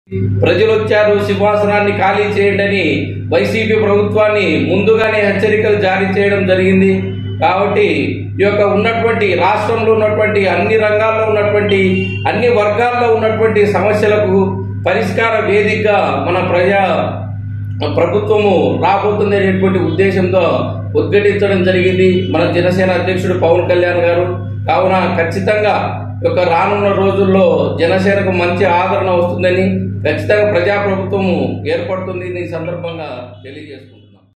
ప్రజలు వచ్చారు సింహాసనాన్ని ఖాళీ చేయండి వైసీపీ ప్రభుత్వాన్ని ముందుగానే హెచ్చరికలు జారీ చేయడం జరిగింది కాబట్టి ఈ యొక్క ఉన్నటువంటి రాష్ట్రంలో ఉన్నటువంటి అన్ని రంగాల్లో ఉన్నటువంటి అన్ని వర్గాల్లో ఉన్నటువంటి సమస్యలకు పరిష్కార వేదికగా మన ప్రజా ప్రభుత్వము రాబోతుంది అనేటువంటి ఉద్దేశంతో ఉద్ఘాటించడం జరిగింది మన జనసేన అధ్యక్షుడు పవన్ కళ్యాణ్ గారు కావున ఖచ్చితంగా ఈ యొక్క రానున్న రోజుల్లో జనసేనకు మంచి ఆదరణ వస్తుందని ఖచ్చితంగా ప్రజాప్రభుత్వము ఏర్పడుతుంది ఈ సందర్భంగా తెలియజేసుకుంటాం